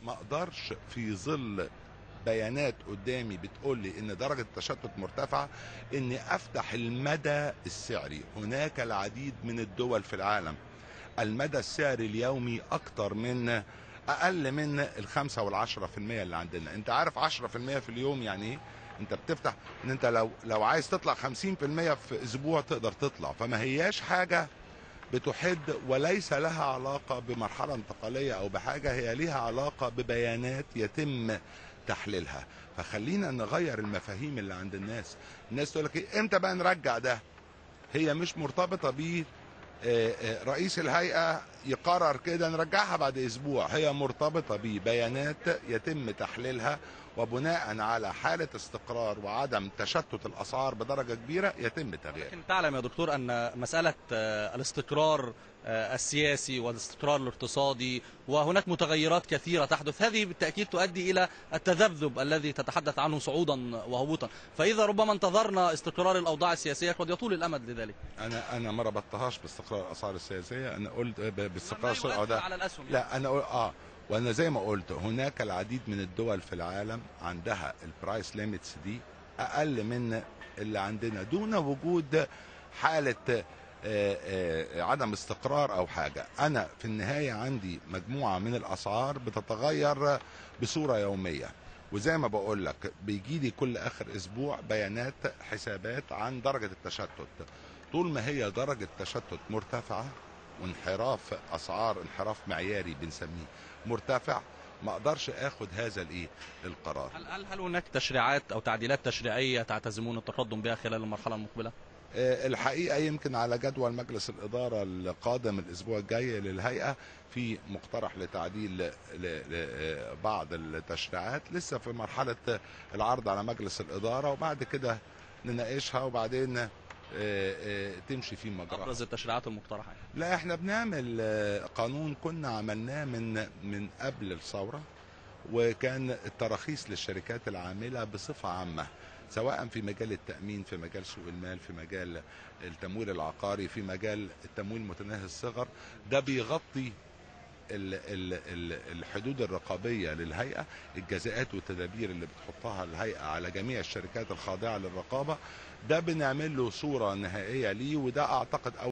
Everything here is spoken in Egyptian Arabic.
ما اقدرش في ظل بيانات قدامي بتقول لي ان درجه التشتت مرتفعه اني افتح المدى السعري هناك العديد من الدول في العالم المدى السعري اليومي اكتر من اقل من الخمسة والعشرة في المية اللي عندنا انت عارف عشرة في المية في اليوم يعني ايه انت بتفتح ان انت لو لو عايز تطلع خمسين في المية في اسبوع تقدر تطلع فما هياش حاجة بتحد وليس لها علاقة بمرحلة انتقالية او بحاجة هي ليها علاقة ببيانات يتم تحليلها فخلينا نغير المفاهيم اللي عند الناس الناس تقول لك إيه امتى بقى نرجع ده هي مش مرتبطة بيه رئيس الهيئة يقرر كده نرجعها بعد أسبوع هي مرتبطة ببيانات يتم تحليلها وبناء على حالة استقرار وعدم تشتت الأسعار بدرجة كبيرة يتم تغييرها لكن تعلم يا دكتور أن مسألة الاستقرار السياسي والاستقرار الاقتصادي وهناك متغيرات كثيرة تحدث هذه بالتأكيد تؤدي إلى التذبذب الذي تتحدث عنه صعودا وهبوطا فإذا ربما انتظرنا استقرار الأوضاع السياسية قد يطول الأمد لذلك أنا أنا ما ربطتهاش باستقرار الأسعار السياسية أنا قلت باستقرار السوق على الأسهم لا أنا أقول آه وانا زي ما قلت هناك العديد من الدول في العالم عندها البرايس ليميتس دي اقل من اللي عندنا دون وجود حاله عدم استقرار او حاجه انا في النهايه عندي مجموعه من الاسعار بتتغير بصوره يوميه وزي ما بقول لك بيجي لي كل اخر اسبوع بيانات حسابات عن درجه التشتت طول ما هي درجه تشتت مرتفعه وانحراف اسعار انحراف معياري بنسميه مرتفع ما اقدرش اخد هذا الايه القرار هل هل هل هناك تشريعات او تعديلات تشريعيه تعتزمون التقدم بها خلال المرحله المقبله؟ الحقيقه يمكن على جدول مجلس الاداره القادم الاسبوع الجاي للهيئه في مقترح لتعديل بعض التشريعات لسه في مرحله العرض على مجلس الاداره وبعد كده نناقشها وبعدين تمشي في مجراها ابرز التشريعات المقترحه لا احنا بنعمل قانون كنا عملناه من من قبل الثوره وكان التراخيص للشركات العامله بصفه عامه سواء في مجال التامين في مجال سوق المال في مجال التمويل العقاري في مجال التمويل متناهي الصغر ده بيغطي الحدود الرقابيه للهيئه الجزاءات والتدابير اللي بتحطها الهيئه على جميع الشركات الخاضعه للرقابه ده بنعمل له صوره نهائيه ليه وده اعتقد